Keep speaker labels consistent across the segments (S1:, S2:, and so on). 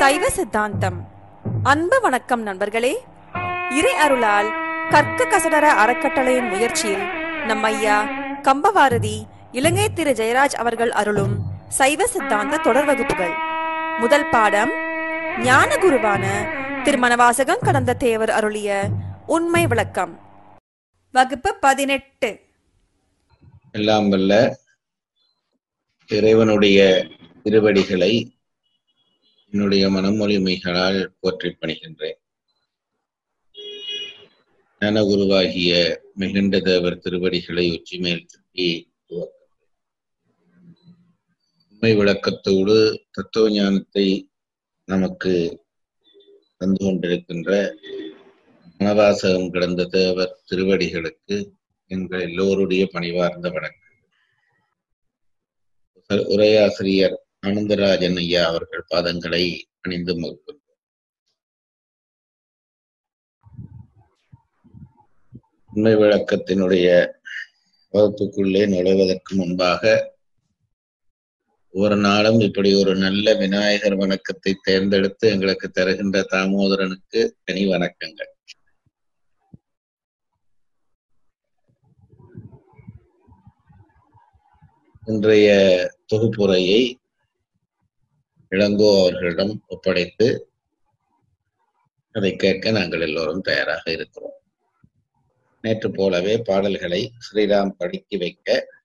S1: சைவ சித்தாந்தம் அன்பு வணக்கம் நண்பர்களே இறை அருளால் கற்க கசடர அறக்கட்டளையின் முயற்சியில் நம் ஐயா கம்பவாரதி இலங்கை திரு ஜெயராஜ் அவர்கள் அருளும் சைவ சித்தாந்த தொடர் வகுப்புகள் முதல் பாடம் ஞான குருவான திருமணவாசகம் கடந்த தேவர் அருளிய உண்மை விளக்கம் வகுப்பு பதினெட்டு
S2: எல்லாம் வல்ல இறைவனுடைய திருவடிகளை என்னுடைய மனமொழிமைகளால் போற்றிப் பணிகின்றேன் ஞானகுருவாகிய மிகுண்ட தேவர் திருவடிகளை உச்சிமேல் சுட்டி துவக்குகிறேன். உண்மை விளக்கத்தோடு தத்துவ ஞானத்தை நமக்கு தந்து கொண்டிருக்கின்ற மனவாசகம் கிடந்த தேவர் திருவடிகளுக்கு எங்கள் எல்லோருடைய பணிவார்ந்த வணக்கம் உரையாசிரியர் ஆனந்தராஜன் ஐயா அவர்கள் பாதங்களை அணிந்து மகிழ்கிறோம் உண்மை விளக்கத்தினுடைய வகுப்புக்குள்ளே நுழைவதற்கு முன்பாக ஒரு நாளும் இப்படி ஒரு நல்ல விநாயகர் வணக்கத்தை தேர்ந்தெடுத்து எங்களுக்கு தருகின்ற தாமோதரனுக்கு தனி வணக்கங்கள் இன்றைய தொகுப்புரையை இளங்கோ அவர்களிடம் ஒப்படைத்து அதை கேட்க நாங்கள் எல்லோரும் தயாராக இருக்கிறோம் நேற்று போலவே பாடல்களை ஸ்ரீராம் படிக்க வைக்க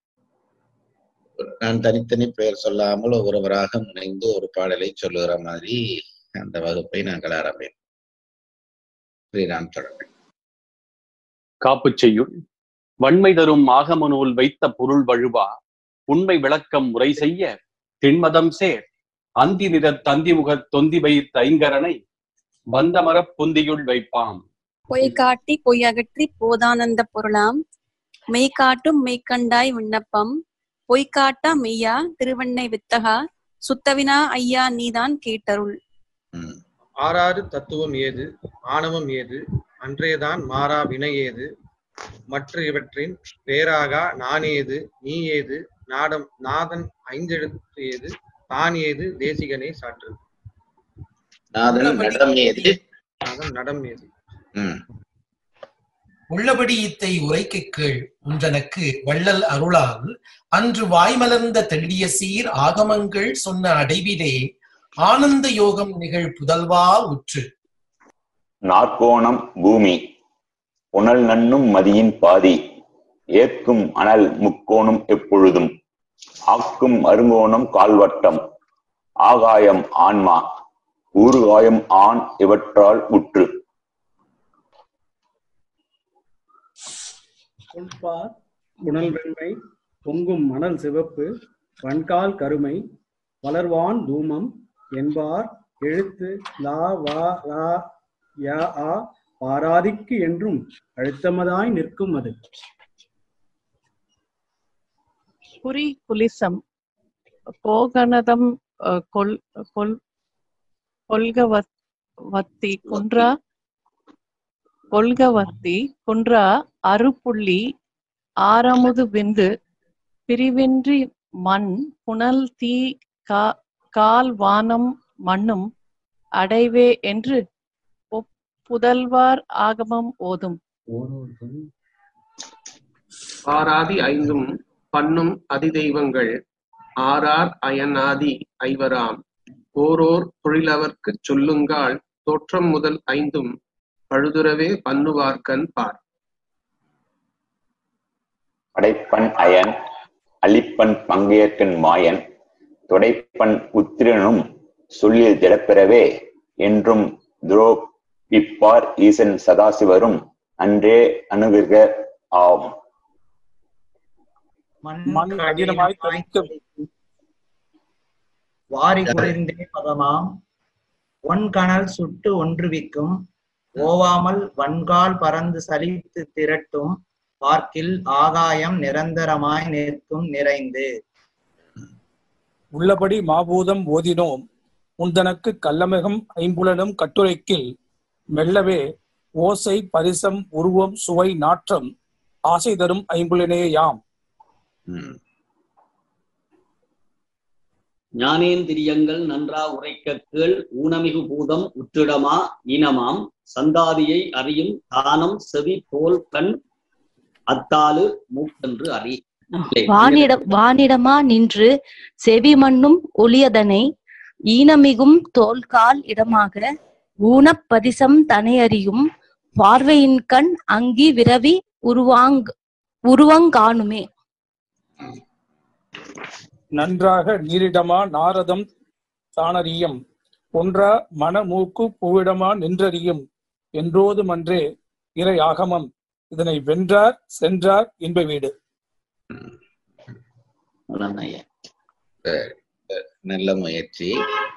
S2: நான் தனித்தனி பெயர் சொல்லாமல் ஒருவராக முனைந்து ஒரு பாடலை சொல்லுகிற மாதிரி அந்த வகுப்பை நாங்கள் ஆரம்பிப்போம் ஸ்ரீராம் தொடங்க
S3: காப்புச் செய்யுள் வன்மை தரும் ஆகம நூல் வைத்த பொருள் வழுவா உண்மை விளக்கம் முறை செய்ய திண்மதம் சேர் அந்தி நிற தந்தி முகத் தொந்தி வைத்த ஐங்கரனை பந்தமரப் புந்தியுள் வைப்பாம்
S4: பொய் காட்டி பொய் அகற்றி போதானந்த பொருளாம் மெய் காட்டும் மெய்க்கண்டாய் விண்ணப்பம் பொய் காட்டா மெய்யா திருவண்ணை வித்தகா சுத்தவினா ஐயா நீதான் கேட்டருள்
S2: ம்.
S5: ஆறாறு தத்துவம் ஏது ஆணவம் ஏது அன்றேதான் மாறா வினை ஏது மற்ற இவற்றின் பேராகா நான் ஏது நீ ஏது நாடம் நாதன் ஐந்தெழுத்து ஏது தான் ஏது தேசிகனே சாற்று
S2: நாதன் நடம் ஏது
S5: நாதன் நடம் ஏது
S2: ம்.
S6: உள்ளபடி இத்தை உரைக்க கேள் உன்றனக்கு வள்ளல் அருளால் அன்று வாய்மலர்ந்த தெள்ளிய சீர் ஆகமங்கள் சொன்ன அடைவிலே ஆனந்த யோகம் நிகழ் புதல்வா உற்று
S7: நாற்கோணம் பூமி புனல் நன்னும் மதியின் பாதி ஏற்கும் அனல் முக்கோணம் எப்பொழுதும் ஆக்கும் அருங்கோணம் கால்வட்டம் ஆகாயம் ஆன்மா ஊறுகாயம் ஆண் இவற்றால் உற்று
S8: கொள்பார் புனல் வெண்மை பொங்கும் மணல் சிவப்பு வன்கால் கருமை வளர்வான் தூமம் என்பார் எழுத்து லா வா லா யா ஆ பாராதிக்கு என்றும் அழுத்தமதாய் நிற்கும் அது
S9: புரி குலிசம் போகனதம் அஹ், கொல் கொல் கொல்கவத் வத்தி குன்றா கொல்கவத்தி குன்றா அறுப்புள்ளி ஆரமுது விந்து பிரிவின்றி மண் புனல் தீ கா கால் வானம் மண்ணும் அடைவே என்று ஒப்- புதல்வார் ஆகமம் ஓதும்
S10: ஆராதி ஐந்தும் பண்ணும் அதிதெய்வங்கள் ஆரார் அயனாதி ஐவராம் ஓரோர் தொழிலவர்க்குச் சொல்லுங்கால் தோற்றம் முதல் ஐந்தும் பழுதுறவே பண்ணுவார்க்கன் பார்
S7: படைப்பன் அயன் அழிப்பன் பங்கேற்கன் மாயன் துடைப்பன் உத்திரனும் சொல்லில் திடப்பெறவே என்றும் துரோபிப்பார் ஈசன் சதாசிவரும் அன்றே அணுகுக ஆம்
S11: மண் கடினமாய் தவிக்க வாரி குளிர்ந்தே பதமாம் ஒன்கணல் சுட்டு ஒன்றுவிக்கும் ஓவாமல் வன்கால் பறந்து சலித்து திரட்டும் பார்க்கில் ஆகாயம் நிரந்தரமாய் நிற்கும் நிறைந்து
S12: உள்ளபடி மாபூதம் ஓதினோம் உந்தனக்கு கல்லமிகம் ஐம்புலனும் கட்டுரைக்கில் மெல்லவே ஓசை பரிசம் உருவம் சுவை நாற்றம் ஆசை தரும் ஐம்புலனே யாம்
S2: ம்.
S13: ஞானேந்திரியங்கள் நன்றா உரைக்க கேள் ஊனமிகு பூதம் உற்றிடமா ஈனமாம் சந்தாதியை அறியும் தானம் செவி தோல் கண் அத்தாலு மூக்கென்று அறி இல்லை,
S14: வானிடம் வானிடமா நின்று செவி மண்ணும் ஒளியதனை ஈனமிகும் தோல்கால் இடமாக ஊனப்பதிசம் தனையறியும் பார்வையின் கண் அங்கி விரவி உருவாங் உருவங்காணுமே
S12: நன்றாக நீரிடமா நாரதம் தானறியும் ஒன்றா மனமூக்கு பூவிடமா நின்றறியும் என்றோதுமன்றே இறை ஆகமம் இதனை வென்றார் சென்றார் இன்ப வீடு
S13: அதான் ஐயா.
S2: சரி, சரி. நல்ல முயற்சி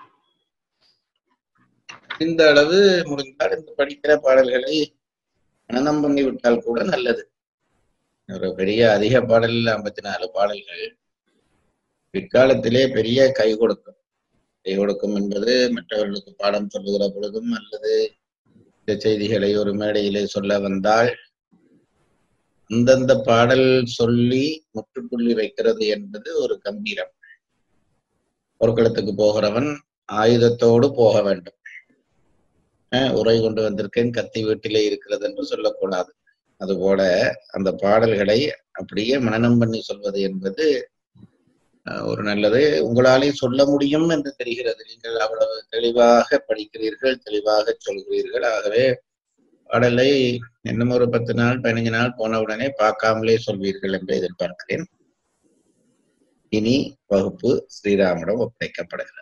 S2: இந்த அளவு முடிந்தால் இந்த படிக்கிற பாடல்களை மனநம் பண்ணி விட்டால் கூட நல்லது ஒரு பெரிய அதிக பாடல் ஐம்பத்தி நாலு பாடல்கள் பிற்காலத்திலே பெரிய கை கொடுக்கும் கை கொடுக்கும் என்பது மற்றவர்களுக்கு பாடம் சொல்லுகிற பொழுதும் அல்லது இந்த செய்திகளை ஒரு மேடையிலே சொல்ல வந்தால் அந்தந்த பாடல் சொல்லி முற்றுப்புள்ளி வைக்கிறது என்பது ஒரு கம்பீரம் போர்க்களத்துக்கு போகிறவன் ஆயுதத்தோடு போக வேண்டும் அஹ் உரை கொண்டு வந்திருக்கேன் கத்தி வீட்டிலே இருக்கிறது என்று சொல்லக்கூடாது அதுபோல அந்த பாடல்களை அப்படியே மனனம் பண்ணி சொல்வது என்பது அஹ், ஒரு நல்லது உங்களாலே சொல்ல முடியும் என்று தெரிகிறது நீங்கள் அவ்வளவு தெளிவாக படிக்கிறீர்கள் தெளிவாக சொல்கிறீர்கள் ஆகவே பாடலை இன்னும் ஒரு பத்து நாள் பதினஞ்சு நாள் போன உடனே பார்க்காமலே சொல்வீர்கள் என்று எதிர்பார்க்கிறேன் இனி வகுப்பு ஸ்ரீராமிடம் ஒப்படைக்கப்படுகிறது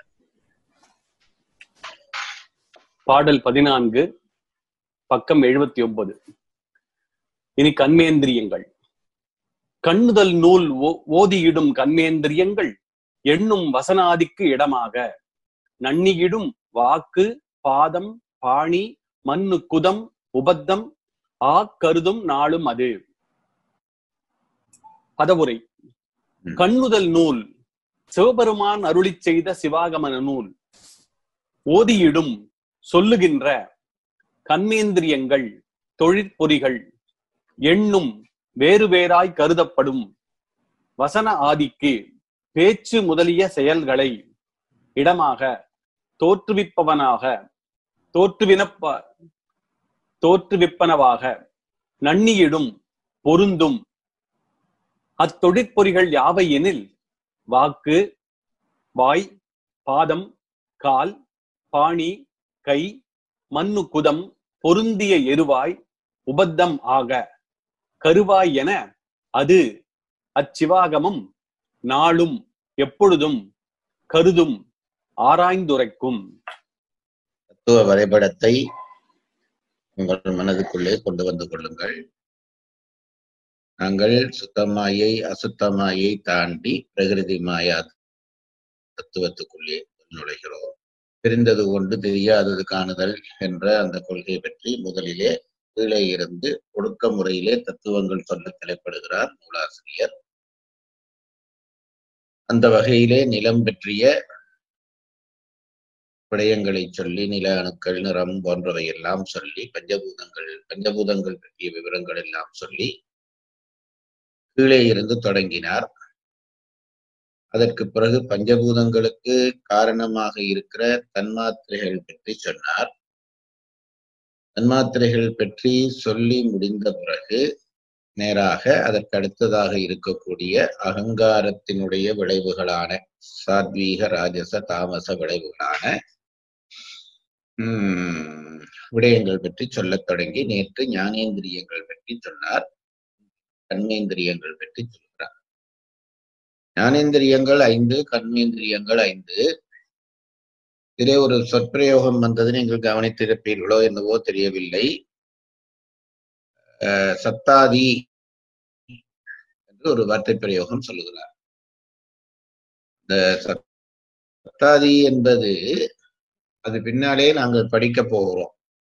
S3: பாடல் பதினான்கு பக்கம் எழுபத்தி ஒன்பது இனி கண்மேந்திரியங்கள் கண்ணுதல் நூல் ஓ- ஓதியிடும் கண்மேந்திரியங்கள் எண்ணும் வசனாதிக்கு இடமாக நன்னியிடும் வாக்கு பாதம் பாணி மண்ணு குதம் உபத்தம் ஆ கருதும் நாளும் அது பதவுரை கண்ணுதல் நூல் சிவபெருமான் அருளிச் செய்த சிவாகமன நூல் ஓதியிடும் சொல்லுகின்ற கண்மேந்திரியங்கள் தொழிற்பொறிகள் எண்ணும் வேறு வேறாய் கருதப்படும் வசன ஆதிக்கு பேச்சு முதலிய செயல்களை இடமாக தோற்றுவிப்பவனாக தோற்றுவினப்ப தோற்றுவிப்பனவாக நன்னியிடும் பொருந்தும் அத்தொழிற்பொறிகள் யாவை எனில் வாக்கு வாய் பாதம் கால் பாணி கை மண்ணு குதம் பொருந்திய எருவாய் உபத்தம் ஆக கருவாய் என அது அச்சிவாகமம் நாளும் எப்பொழுதும் கருதும் ஆராய்ந்துரைக்கும்
S2: தத்துவ வரைபடத்தை உங்கள் மனதுக்குள்ளே கொண்டு வந்து கொள்ளுங்கள் நாங்கள் சுத்தமாயை அசுத்தமாயை தாண்டி பிரகிருதி மாயா தத்துவத்துக்குள்ளே நுழைகிறோம் தெரிந்தது கொண்டு தெரியாதது காணுதல் என்ற அந்த கொள்கை பற்றி முதலிலே கீழே இருந்து ஒடுக்க முறையிலே தத்துவங்கள் சொல்ல தலைப்படுகிறார் நூலாசிரியர் அந்த வகையிலே நிலம் பற்றிய விடயங்களை சொல்லி நில அணுக்கள் நிறம் போன்றவை எல்லாம் சொல்லி பஞ்சபூதங்கள் பஞ்சபூதங்கள் பற்றிய விவரங்கள் எல்லாம் சொல்லி கீழே இருந்து தொடங்கினார் அதற்கு பிறகு பஞ்சபூதங்களுக்கு காரணமாக இருக்கிற தன்மாத்திரைகள் பற்றி சொன்னார் தன்மாத்திரைகள் பற்றி சொல்லி முடிந்த பிறகு நேராக அதற்கு அடுத்ததாக இருக்கக்கூடிய அகங்காரத்தினுடைய விளைவுகளான சாத்வீக ராஜச தாமச விளைவுகளான உம் விடயங்கள் பற்றி சொல்லத் தொடங்கி நேற்று ஞானேந்திரியங்கள் பற்றி சொன்னார் கண்மேந்திரியங்கள் பற்றி சொல்கிறார் ஞானேந்திரியங்கள் ஐந்து கண்மேந்திரியங்கள் ஐந்து இதிலே ஒரு சொற்பிரயோகம் வந்தது நீங்கள் கவனித்திருப்பீர்களோ என்னவோ தெரியவில்லை அஹ் சத்தாதி என்று ஒரு வார்த்தை பிரயோகம் சொல்லுகிறார் இந்த சத்தாதி என்பது அது பின்னாலே நாங்கள் படிக்க போகிறோம்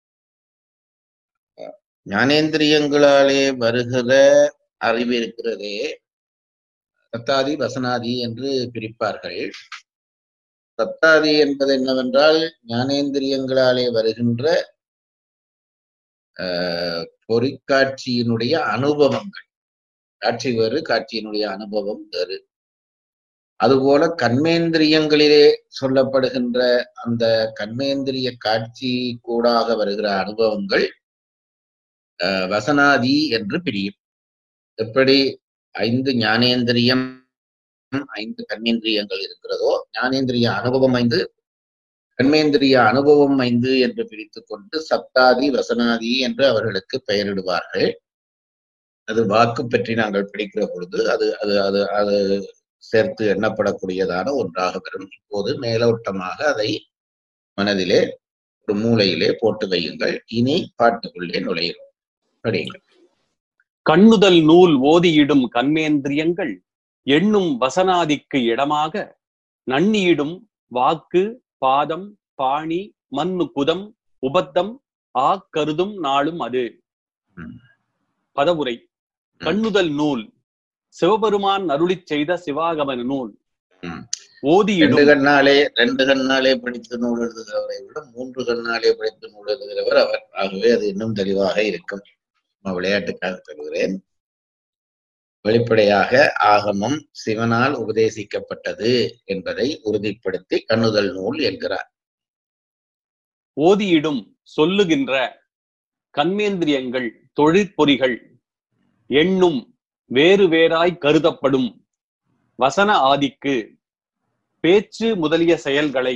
S2: ஞானேந்திரியங்களாலே வருகிற அறிவு இருக்கிறதே சத்தாதி வசனாதி என்று பிரிப்பார்கள் சத்தாதி என்பது என்னவென்றால் ஞானேந்திரியங்களாலே வருகின்ற ஆஹ், பொறிக்காட்சியினுடைய அனுபவங்கள் காட்சி வேறு காட்சியினுடைய அனுபவம் வேறு அதுபோல கண்மேந்திரியங்களிலே சொல்லப்படுகின்ற அந்த கண்மேந்திரிய காட்சி கூடாக வருகிற அனுபவங்கள் அஹ், வசனாதி என்று பிரியும் எப்படி ஐந்து ஞானேந்திரியம் ஐந்து கண்மேந்திரியங்கள் இருக்கிறதோ ஞானேந்திரிய அனுபவம் ஐந்து கண்மேந்திரிய அனுபவம் ஐந்து என்று பிரித்துக் கொண்டு சப்தாதி வசனாதி என்று அவர்களுக்கு பெயரிடுவார்கள் அது வாக்கு பற்றி நாங்கள் படிக்கிற பொழுது அது அது அது அது சேர்த்து எண்ணப்படக்கூடியதான ஒன்றாக வரும் இப்போது மேலோட்டமாக அதை மனதிலே ஒரு மூலையிலே போட்டு வையுங்கள் இனி பாட்டுக்குள்ளே நுழைகிறோம் படியுங்கள்
S3: கண்ணுதல் நூல் ஓதியிடும் கண்மேந்திரியங்கள் எண்ணும் வசனாதிக்கு இடமாக நன்னியிடும் வாக்கு பாதம் பாணி மண்ணு குதம் உபத்தம் ஆ கருதும் நாளும் அது பதவுரை கண்ணுதல் நூல் சிவபெருமான் அருளிச் செய்த சிவாகமன நூல்
S2: ரெண்டு
S3: ஓதியிடும்
S2: கண்ணாலே ரெண்டு கண்ணாலே படித்து நூல் எழுதுகிறவரை விட மூன்று கண்ணாலே படித்து நூல் எழுதுகிறவர் அவர் ஆகவே அது இன்னும் தெளிவாக இருக்கும் சும்மா விளையாட்டுக்காக சொல்கிறேன் வெளிப்படையாக ஆகமம் சிவனால் உபதேசிக்கப்பட்டது என்பதை உறுதிப்படுத்தி கண்ணுதல் நூல் என்கிறார்
S3: ஓதியிடும் சொல்லுகின்ற கண்மேந்திரியங்கள் தொழிற்பொறிகள் எண்ணும் வேறு வேறாய் கருதப்படும் வசன ஆதிக்கு பேச்சு முதலிய செயல்களை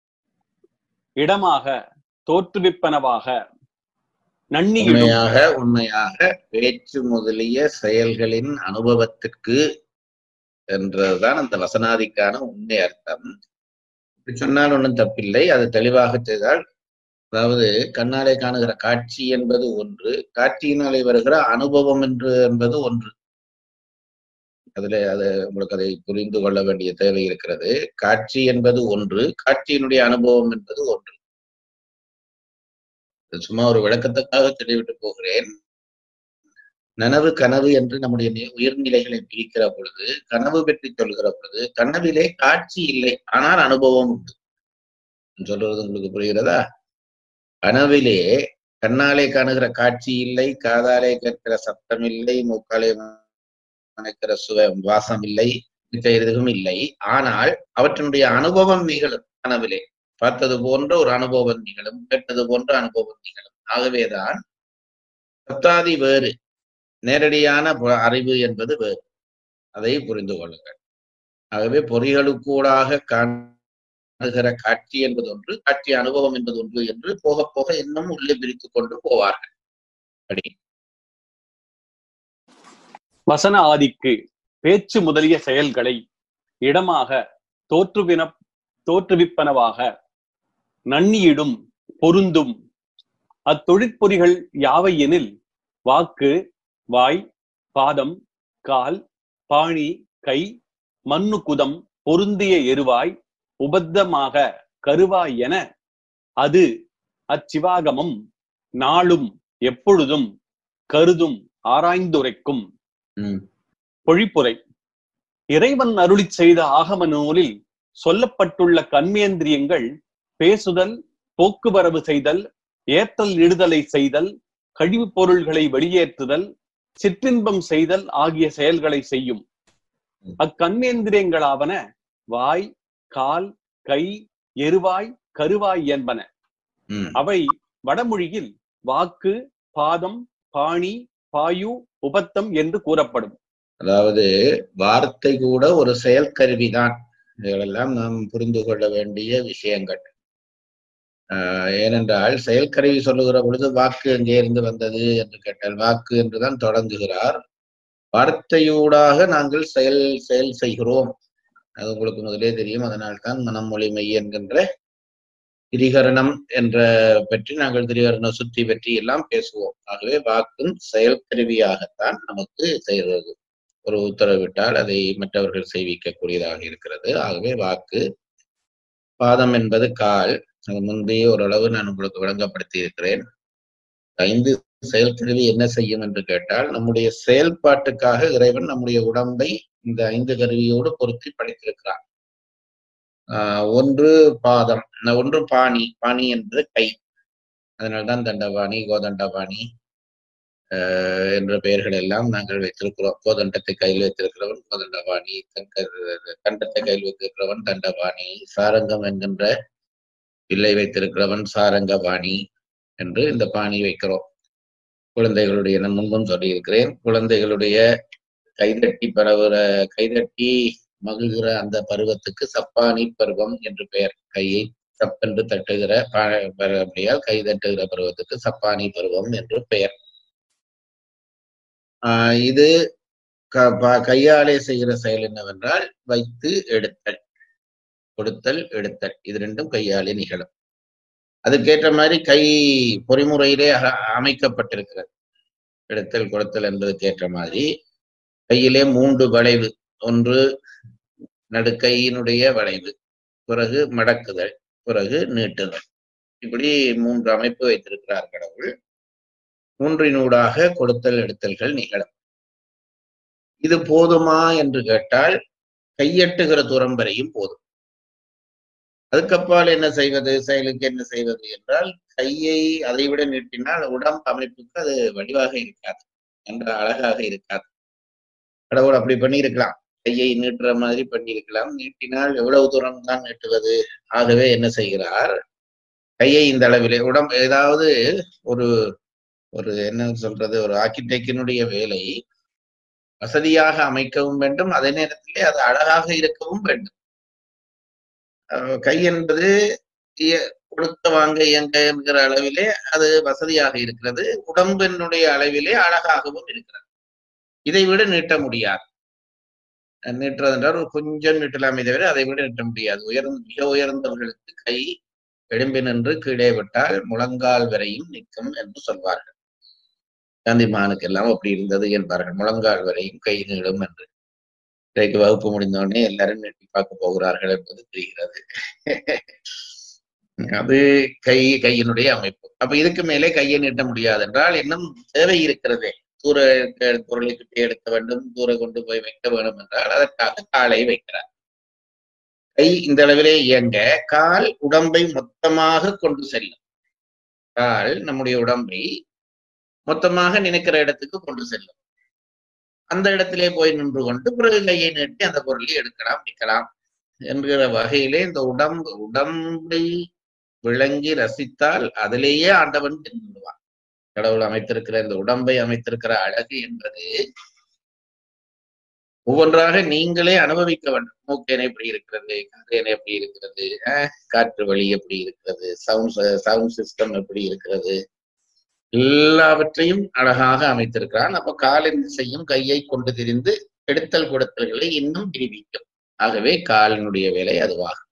S3: இடமாக தோற்றுவிப்பனவாக நன்னியிடும்
S2: உண்மையாக உண்மையாக பேச்சு முதலிய செயல்களின் அனுபவத்திற்கு என்றதுதான் அந்த வசனாதிக்கான உண்மை அர்த்தம் இப்படி சொன்னால் ஒன்றும் தப்பில்லை அது தெளிவாக செய்தால் அதாவது கண்ணாலே காணுகிற காட்சி என்பது ஒன்று காட்சியினாலே வருகிற அனுபவம் என்று என்பது ஒன்று அதுல அது உங்களுக்கு அதை புரிந்து கொள்ள வேண்டிய தேவை இருக்கிறது காட்சி என்பது ஒன்று காட்சியினுடைய அனுபவம் என்பது ஒன்று இது சும்மா ஒரு விளக்கத்துக்காக சொல்லிவிட்டு போகிறேன் நனவு கனவு என்று நம்முடைய நி- உயர்நிலைகளை பிரிக்கிற பொழுது கனவு பற்றி சொல்கிற பொழுது கனவிலே காட்சி இல்லை ஆனால் அனுபவம் உண்டு நான் சொல்றது உங்களுக்கு புரிகிறதா கனவிலே கண்ணாலே காணுகிற காட்சி இல்லை காதாலே கேட்கிற சத்தம் இல்லை மூக்காலே மணக்கிற சுவ வாசம் இல்லை மித்த எதுவும் இல்லை ஆனால் அவற்றினுடைய அனுபவம் நிகழும் கனவிலே பார்த்தது போன்ற ஒரு அனுபவம் நிகழும் கேட்டது போன்ற அனுபவம் நிகழும் ஆகவேதான் சப்தாதி வேறு நேரடியான பு- அறிவு என்பது வேறு அதை புரிந்து கொள்ளுங்கள் ஆகவே பொறிகளுக்கூடாக காணுகிற காட்சி என்பது ஒன்று காட்சி அனுபவம் என்பது ஒன்று என்று போக போக இன்னும் உள்ளே பிரித்துக் கொண்டு போவார்கள் அப்படி
S3: வசன ஆதிக்கு பேச்சு முதலிய செயல்களை இடமாக தோற்றுவின தோற்றுவிப்பனவாக நன்னியிடும் பொருந்தும் அத்தொழிற்பொறிகள் யாவை எனில் வாக்கு வாய் பாதம் கால் பாணி கை மண்ணு குதம் பொருந்திய எருவாய் உபத்தமாக கருவாய் என அது அச்சிவாகமம் நாளும் எப்பொழுதும் கருதும் ஆராய்ந்துரைக்கும் பொழிப்புரை இறைவன் அருளிச் செய்த ஆகம நூலில் சொல்லப்பட்டுள்ள கண்மேந்திரியங்கள் பேசுதல் போக்குவரவு செய்தல் ஏற்றல் இடுதலை செய்தல் கழிவுப் பொருள்களை வெளியேற்றுதல் சிற்றின்பம் செய்தல் ஆகிய செயல்களை செய்யும் அக்கண்மேந்திரியங்களாவன வாய் கால் கை எருவாய் கருவாய் என்பன அவை வடமொழியில் வாக்கு பாதம் பாணி பாயு உபத்தம் என்று கூறப்படும்
S2: அதாவது வார்த்தை கூட ஒரு செயற்கருவிதான் இவைகளெல்லாம் நாம் புரிந்து கொள்ள வேண்டிய விஷயங்கள் ஆஹ் ஏனென்றால் செயற்கருவி சொல்லுகிற பொழுது வாக்கு எங்கே இருந்து வந்தது என்று கேட்டால் வாக்கு என்றுதான் தொடங்குகிறார் வார்த்தையூடாக நாங்கள் செயல் செயல் செய்கிறோம் அது உங்களுக்கு முதலே தெரியும் அதனால்தான் மனம் மொழி மெய் என்கின்ற திரிகரணம் என்ற பற்றி நாங்கள் திரிகரண சுத்தி பற்றி எல்லாம் பேசுவோம் ஆகவே வாக்கும் செயற்கருவியாகத்தான் நமக்கு செய்கிறது ஒரு உத்தரவிட்டால் அதை மற்றவர்கள் செய்விக்கக்கூடியதாக இருக்கிறது ஆகவே வாக்கு பாதம் என்பது கால் அது முந்தைய ஓரளவு நான் உங்களுக்கு விளங்கப்படுத்தி இருக்கிறேன் ஐந்து செயல்கருவி என்ன செய்யும் என்று கேட்டால் நம்முடைய செயல்பாட்டுக்காக இறைவன் நம்முடைய உடம்பை இந்த ஐந்து கருவியோடு பொருத்தி படைத்திருக்கிறார் ஆஹ் ஒன்று பாதம் ந- ஒன்று பாணி பாணி என்பது கை அதனால்தான் தண்டபாணி கோதண்டபாணி அஹ், என்ற பெயர்கள் எல்லாம் நாங்கள் வைத்திருக்கிறோம் கோதண்டத்தை கையில் வைத்திருக்கிறவன் கோதண்டபாணி தண்ட தண்டத்தை கையில் வைத்திருக்கிறவன் தண்டபாணி சாரங்கம் என்கின்ற வில்லை வைத்திருக்கிறவன் சாரங்கபாணி என்று இந்த பாணி வைக்கிறோம் குழந்தைகளுடைய நான் முன்பும் சொல்லியிருக்கிறேன் குழந்தைகளுடைய கைதட்டி பரவுற கைதட்டி மகிழ்கிற அந்த பருவத்துக்கு சப்பானி பருவம் என்று பெயர் கையை சப்பென்று தட்டுகிற ப- பருவமையால் கை தட்டுகிற பருவத்துக்கு சப்பானி பருவம் என்று பெயர் ஆஹ் இது க- ப- கையாலே செய்கிற செயல் என்னவென்றால் வைத்து எடுத்தல் கொடுத்தல் எடுத்தல் இது ரெண்டும் கையாலே நிகழும் அதுக்கேற்ற மாதிரி கை பொறிமுறையிலே அக- அமைக்கப்பட்டிருக்கிறது எடுத்தல் கொடுத்தல் என்பதுக்கு ஏற்ற மாதிரி கையிலே மூன்று வளைவு ஒன்று நடுக்கையினுடைய வளைவு பிறகு மடக்குதல் பிறகு நீட்டுதல் இப்படி மூன்று அமைப்பு வைத்திருக்கிறார் கடவுள் மூன்றினூடாக கொடுத்தல் எடுத்தல்கள் நிகழும் இது போதுமா என்று கேட்டால் கையெட்டுகிற தூரம் வரையும் போதும் அதுக்கப்பால் என்ன செய்வது செயலுக்கு என்ன செய்வது என்றால் கையை அதை விட நீட்டினால் உடம்பு அமைப்புக்கு அது வடிவாக இருக்காது என்ற அழகாக இருக்காது கடவுள் அப்படி பண்ணியிருக்கலாம் கையை நீட்டுற மாதிரி பண்ணியிருக்கலாம் நீட்டினால் எவ்வளவு தூரம் தான் நீட்டுவது ஆகவே என்ன செய்கிறார் கையை இந்த அளவிலே உடம்பு ஏதாவது ஒரு ஒரு என்ன சொல்றது ஒரு ஆர்கிடெக்டினுடைய வேலை வசதியாக அமைக்கவும் வேண்டும் அதே நேரத்திலே அது அழகாக இருக்கவும் வேண்டும் அஹ் கை என்பது இய- கொடுக்க வாங்க இயங்க என்கிற அளவிலே அது வசதியாக இருக்கிறது உடம்பினுடைய அளவிலே அழகாகவும் இருக்கிறது இதை விட நீட்ட முடியாது அஹ் நீட்டுறது என்றால் ஒரு கொஞ்சம் நீட்டலாமே தவிர அதை விட நீட்ட முடியாது உயர்ந்த மிக உயர்ந்தவர்களுக்கு கை எழும்பி நின்று கீழே விட்டால் முழங்கால் வரையும் நிற்கும் என்று சொல்வார்கள் காந்தி மகானுக்கு எல்லாம் அப்படி இருந்தது என்பார்கள் முழங்கால் வரையும் கை நீளும் என்று இன்றைக்கு வகுப்பு முடிந்த உடனே எல்லாரும் நீட்டி பார்க்க போகிறார்கள் என்பது தெரிகிறது அது கை கையினுடைய அமைப்பு அப்ப இதுக்கு மேலே கையை நீட்ட முடியாது என்றால் இன்னும் தேவை இருக்கிறதே தூர இருக்க பொருளை கிட்டே எடுக்க வேண்டும் தூர கொண்டு போய் வைக்க வேண்டும் என்றால் அதற்காக காலை வைக்கிறார் கை இந்த அளவிலே இயங்க கால் உடம்பை மொத்தமாக கொண்டு செல்லும் கால் நம்முடைய உடம்பை மொத்தமாக நினைக்கிற இடத்துக்கு கொண்டு செல்லும் அந்த இடத்திலே போய் நின்று கொண்டு பிறகு கையை நீட்டி அந்த பொருளை எடுக்கலாம் நிற்கலாம் என்கிற வகையிலே இந்த உடம்பு உடம்பை விளங்கி ரசித்தால் அதிலேயே ஆண்டவன் தெரிந்துவிடுவான் கடவுள் அமைத்திருக்கிற இந்த உடம்பை அமைத்திருக்கிற அழகு என்பது ஒவ்வொன்றாக நீங்களே அனுபவிக்க வேண்டும் மூக்கேனை எப்படி இருக்கிறது காதேனை எப்படி இருக்கிறது அஹ், காற்று வழி எப்படி இருக்கிறது சவுண்ட் சவுண்ட் சிஸ்டம் எப்படி இருக்கிறது எல்லாவற்றையும் அழகாக அமைத்திருக்கிறான் அப்ப காலின் செய்யும் கையை கொண்டு திரிந்து எடுத்தல் கொடுத்தல்களை இன்னும் விரிவிக்கும் ஆகவே காலினுடைய வேலை அதுவாகும்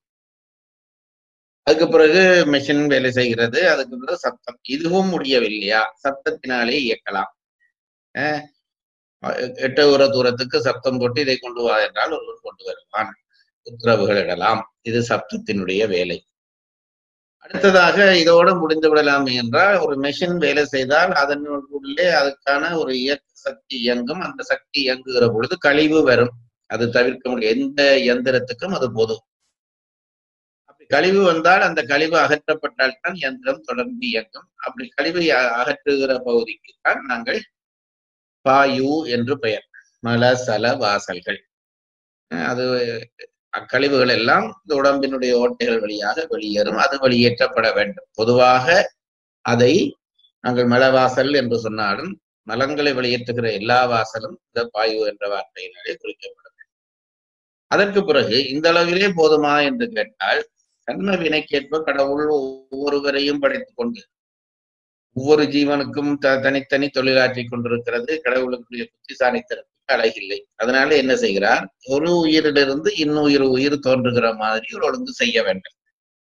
S2: அதுக்கு பிறகு மெஷின் வேலை செய்கிறது அதுக்கு பிறகு சத்தம் இதுவும் முடியவில்லையா சத்தத்தினாலே இயக்கலாம் அஹ் எட்டு உர தூரத்துக்கு சப்தம் போட்டு இதை கொண்டு வா என்றால் ஒருவர் கொண்டு வருவான் உத்தரவுகள் இடலாம் இது சப்தத்தினுடைய வேலை அடுத்ததாக இதோட முடிந்து விடலாம் என்றால் ஒரு மெஷின் வேலை செய்தால் அதனுள்ளே அதுக்கான ஒரு இயக்க சக்தி இயங்கும் அந்த சக்தி இயங்குகிற பொழுது கழிவு வரும் அது தவிர்க்க முடியும் எந்த இயந்திரத்துக்கும் அது பொது அப்படி கழிவு வந்தால் அந்த கழிவு அகற்றப்பட்டால் தான் இயந்திரம் தொடர்ந்து இயங்கும் அப்படி கழிவை அ- அகற்றுகிற பகுதிக்கு தான் நாங்கள் பாயு என்று பெயர் மல சல வாசல்கள் அஹ் அது அக்கழிவுகள் எல்லாம் இந்த உடம்பினுடைய ஓட்டைகள் வழியாக வெளியேறும் அது வெளியேற்றப்பட வேண்டும் பொதுவாக அதை நாங்கள் மலவாசல் என்று சொன்னாலும் மலங்களை வெளியேற்றுகிற எல்லா வாசலும் இந்த பாயு என்ற வார்த்தையினாலே குறிக்கப்படும் அதற்கு பிறகு இந்த அளவிலே போதுமா என்று கேட்டால் கர்ம வினைக்கேற்ப கடவுள் ஒவ்வொருவரையும் படைத்துக் கொண்டு ஒவ்வொரு ஜீவனுக்கும் த தனித்தனி தொழிலாற்றிக் கொண்டிருக்கிறது கடவுளுக்குரிய புத்திசாலித்தனத்துக்கு அழகில்லை அதனால என்ன செய்கிறார் ஒரு உயிரிலிருந்து இன்னுயிர் உயிர் தோன்றுகிற மாதிரி ஒரு ஒழுங்கு செய்ய வேண்டும்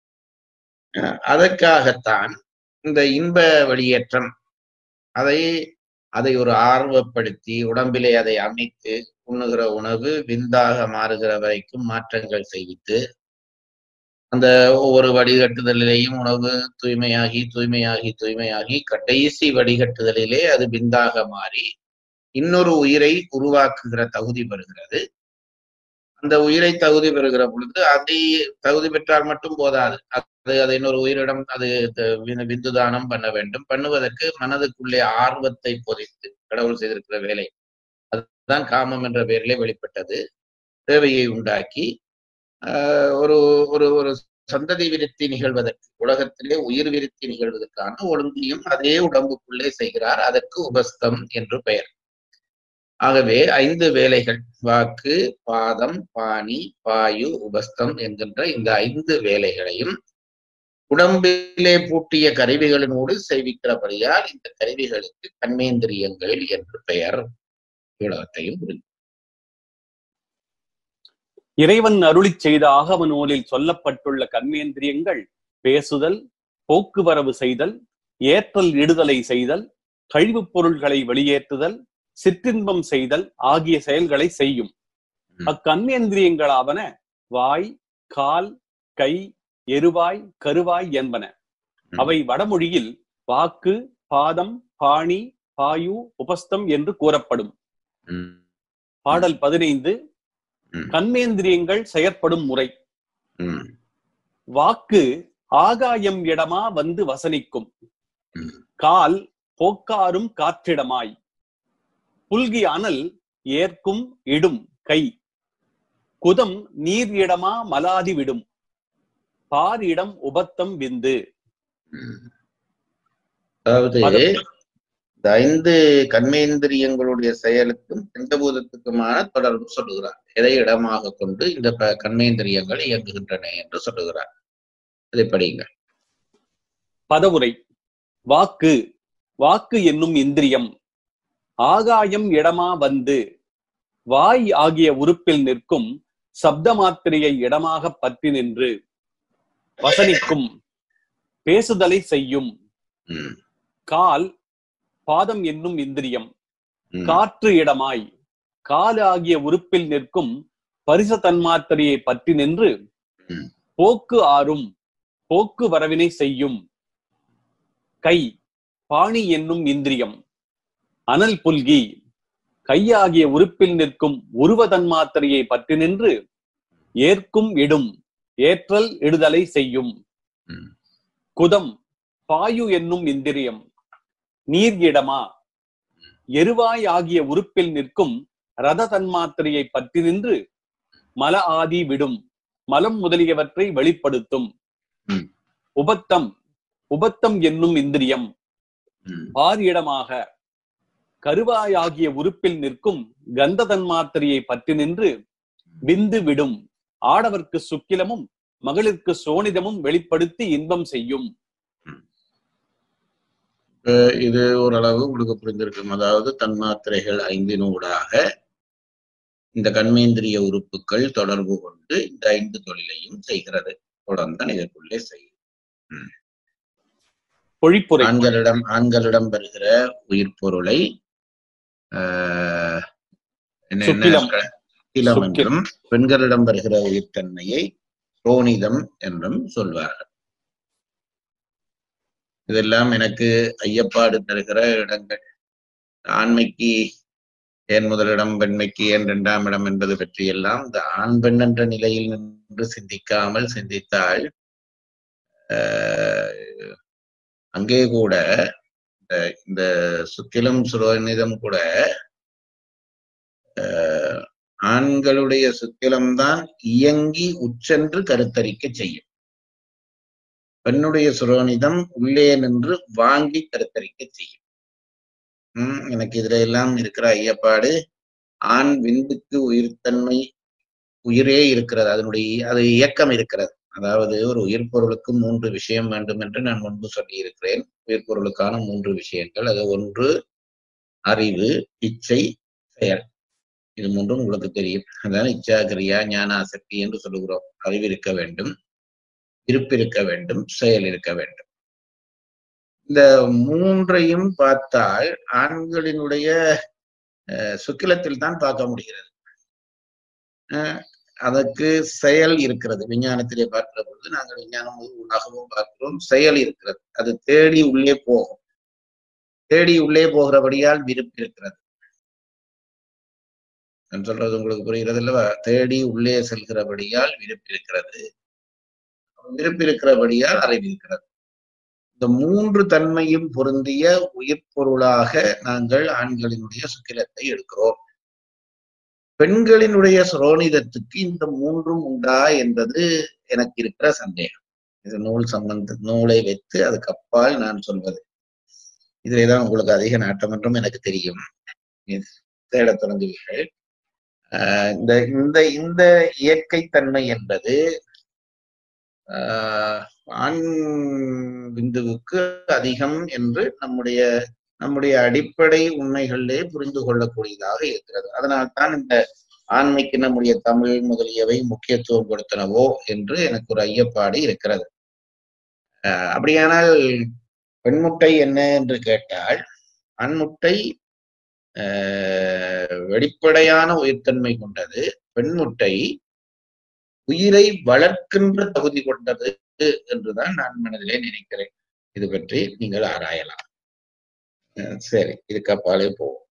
S2: அஹ் அதற்காகத்தான் இந்த இன்ப வெளியேற்றம் அதை அதை ஒரு ஆர்வப்படுத்தி உடம்பிலே அதை அமைத்து உண்ணுகிற உணவு விந்தாக மாறுகிற வரைக்கும் மாற்றங்கள் செய்வித்து அந்த ஒவ்வொரு வடிகட்டுதலிலேயும் உணவு தூய்மையாகி தூய்மையாகி தூய்மையாகி கடைசி வடிகட்டுதலிலே அது விந்தாக மாறி இன்னொரு உயிரை உருவாக்குகிற தகுதி பெறுகிறது அந்த உயிரை தகுதி பெறுகிற பொழுது அதை தகுதி பெற்றால் மட்டும் போதாது அது அது இன்னொரு உயிரிடம் அது த- வி- விந்து தானம் பண்ண வேண்டும் பண்ணுவதற்கு மனதுக்குள்ளே ஆர்வத்தை பொதித்து கடவுள் செய்திருக்கிற வேலை அதுதான் காமம் என்ற பெயரிலே வெளிப்பட்டது தேவையை உண்டாக்கி ஆஹ், ஒரு ஒரு ஒரு சந்ததி விருத்தி நிகழ்வதற்கு உலகத்திலே உயிர் விருத்தி நிகழ்வதற்கான ஒழுங்கையும் அதே உடம்புக்குள்ளே செய்கிறார் அதற்கு உபஸ்தம் என்று பெயர் ஆகவே ஐந்து வேலைகள் வாக்கு பாதம் பாணி பாயு உபஸ்தம் என்கின்ற இந்த ஐந்து வேலைகளையும் உடம்பிலே பூட்டிய கருவிகளினோடு செய்விக்கிறபடியால் இந்த கருவிகளுக்கு கண்மேந்திரியங்கள் என்று பெயர் உலகத்தையும் புரிந்து
S3: இறைவன் அருளிச் செய்த ஆகம நூலில் சொல்லப்பட்டுள்ள கர்மேந்திரியங்கள் பேசுதல் போக்குவரவு செய்தல் ஏற்றல் இடுதலை செய்தல் கழிவுப் பொருள்களை வெளியேற்றுதல் சிற்றின்பம் செய்தல் ஆகிய செயல்களை செய்யும் அக்கண்மேந்திரியங்களாவன வாய் கால் கை எருவாய் கருவாய் என்பன அவை வடமொழியில் வாக்கு பாதம் பாணி பாயு உபஸ்தம் என்று கூறப்படும் பாடல் பதினைந்து கண்மேந்திரியங்கள் செயற்படும் முறை வாக்கு ஆகாயம் இடமா வந்து வசனிக்கும் கால் போக்காரும் காற்றிடமாய் புல்கி அனல் ஏற்கும் இடும் கை குதம் நீர் இடமா மலாதி விடும் பார் இடம் உபத்தம் விந்து
S2: அதாவது
S3: அது-
S2: இந்த ஐந்து கண்மேந்திரியங்களுடைய செயலுக்கும் பஞ்சபூதத்துக்குமான தொடர்பு சொல்லுகிறார் எதை இடமாக கொண்டு இந்த ப- கண்மேந்திரியங்கள் இயங்குகின்றன என்று சொல்லுகிறார் அதை படிங்க
S3: பதவுரை வாக்கு வாக்கு என்னும் இந்திரியம் ஆகாயம் இடமா வந்து வாய் ஆகிய உறுப்பில் நிற்கும் சப்த மாத்திரையை இடமாக பற்றி நின்று வசனிக்கும் பேசுதலை செய்யும் கால் பாதம் என்னும் இந்திரியம் காற்று இடமாய் கால் ஆகிய உறுப்பில் நிற்கும் பரிச தன்மாத்திரையை பற்றி நின்று போக்கு ஆறும் போக்கு வரவினை செய்யும் கை பாணி என்னும் இந்திரியம் அனல் புல்கி கையாகிய உறுப்பில் நிற்கும் உருவ தன்மாத்திரையை பற்றி நின்று ஏற்கும் இடும் ஏற்றல் இடுதலை செய்யும் குதம் பாயு என்னும் இந்திரியம் நீர் இடமா எருவாய் ஆகிய உறுப்பில் நிற்கும் ரத தன்மாத்திரையை பற்றி நின்று மல ஆதி விடும் மலம் முதலியவற்றை வெளிப்படுத்தும் உபத்தம் உபத்தம் என்னும் இந்திரியம் பார் இடமாக கருவாயாகிய உறுப்பில் நிற்கும் கந்த தன்மாத்திரையை பற்றி நின்று விந்து விடும் ஆடவர்க்கு சுக்கிலமும் மகளிர்க்கு சோனிதமும் வெளிப்படுத்தி இன்பம் செய்யும்
S2: அஹ் இது ஓரளவு உங்களுக்கு புரிந்திருக்கும் அதாவது தன்மாத்திரைகள் ஐந்தினூடாக இந்த கண்மேந்திரிய உறுப்புகள் தொடர்பு கொண்டு இந்த ஐந்து தொழிலையும் செய்கிறது தொடர்ந்தான் இதற்குள்ளே செய்யும் ம்.
S3: பொழிப்புரை
S2: ஆண்களிடம் ஆண்களிடம் வருகிற உயிர் பொருளை ஆஹ், என்ன என்ன
S3: சுக்கிலம்.
S2: சுக்கிலம் என்றும் பெண்களிடம் வருகிற உயிர்த்தன்மையை ரோனிதம் என்றும் சொல்வார்கள் இதெல்லாம் எனக்கு ஐயப்பாடு தருகிற இடங்கள் ஆண்மைக்கு ஏன் முதலிடம் பெண்மைக்கு ஏன் இரண்டாம் இடம் என்பது பற்றியெல்லாம் இந்த ஆண் பெண் என்ற நிலையில் நின்று சிந்திக்காமல் சிந்தித்தால் ஆஹ், அங்கே கூட இந்த- இந்த சுக்கிலம் சுரோனிதம் கூட ஆஹ், ஆண்களுடைய சுக்கிலம்தான் இயங்கி உச்சென்று கருத்தரிக்க செய்யும் பெண்ணுடைய சுரோனிதம் உள்ளே நின்று வாங்கி கருத்தரிக்க செய்யும் உம் எனக்கு இதுல எல்லாம் இருக்கிற ஐயப்பாடு ஆண் விந்துக்கு உயிர்த்தன்மை உயிரே இருக்கிறது அதனுடைய அது இயக்கம் இருக்கிறது அதாவது ஒரு உயிர் பொருளுக்கு மூன்று விஷயம் வேண்டும் என்று நான் முன்பு சொல்லியிருக்கிறேன் உயிர் பொருளுக்கான மூன்று விஷயங்கள் அது ஒன்று அறிவு இச்சை செயல் இது மூன்றும் உங்களுக்கு தெரியும் அதான் இச்சா கிரியா ஞானாசக்தி என்று சொல்லுகிறோம் அறிவு இருக்க வேண்டும் இருப்பு இருக்க வேண்டும் செயல் இருக்க வேண்டும் இந்த மூன்றையும் பார்த்தால் ஆண்களினுடைய அஹ், சுக்கிலத்தில் தான் பார்க்க முடிகிறது அஹ், அதற்கு செயல் இருக்கிறது விஞ்ஞானத்திலே பார்க்கிற பொழுது நாங்கள் விஞ்ஞானம் ஊடாகவும் பார்க்கிறோம் செயல் இருக்கிறது அது தேடி உள்ளே போகும் தேடி உள்ளே போகிறபடியால் விருப்பு இருக்கிறது நான் சொல்றது உங்களுக்கு புரிகிறது அல்லவா தேடி உள்ளே செல்கிறபடியால் விருப்பிருக்கிறது விருப்பிருக்கிறபடியால் அறிவிருக்கிறது இந்த மூன்று தன்மையும் பொருந்திய உயிர் பொருளாக நாங்கள் ஆண்களினுடைய சுக்கிலத்தை எடுக்கிறோம் பெண்களினுடைய சுரோனிதத்துக்கு இந்த மூன்றும் உண்டா என்பது எனக்கு இருக்கிற சந்தேகம் இது நூல் சம்பந்த நூலை வைத்து அதுக்கு அப்பால் நான் சொல்வது இதிலேதான் உங்களுக்கு அதிக நாட்டம் என்றும் எனக்கு தெரியும் தேடத் தொடங்குவீர்கள் ஆஹ் இந்த இந்த இந்த இயற்கை தன்மை என்பது ஆஹ் ஆண் பிந்துவுக்கு அதிகம் என்று நம்முடைய நம்முடைய அடிப்படை உண்மைகளிலே புரிந்து கொள்ளக்கூடியதாக இருக்கிறது அதனால்தான் இந்த ஆண்மைக்கு நம்முடைய தமிழ் முதலியவை முக்கியத்துவம் கொடுத்தனவோ என்று எனக்கு ஒரு ஐயப்பாடு இருக்கிறது ஆஹ் அப்படியானால் பெண்முட்டை என்ன என்று கேட்டால் ஆண்முட்டை ஆஹ் வெளிப்படையான உயிர்த்தன்மை கொண்டது பெண்முட்டை உயிரை வளர்க்கின்ற தகுதி கொண்டது என்றுதான் நான் மனதிலே நினைக்கிறேன் இது பற்றி நீங்கள் ஆராயலாம் அஹ் சரி இதுக்கு அப்பாலே போவோம்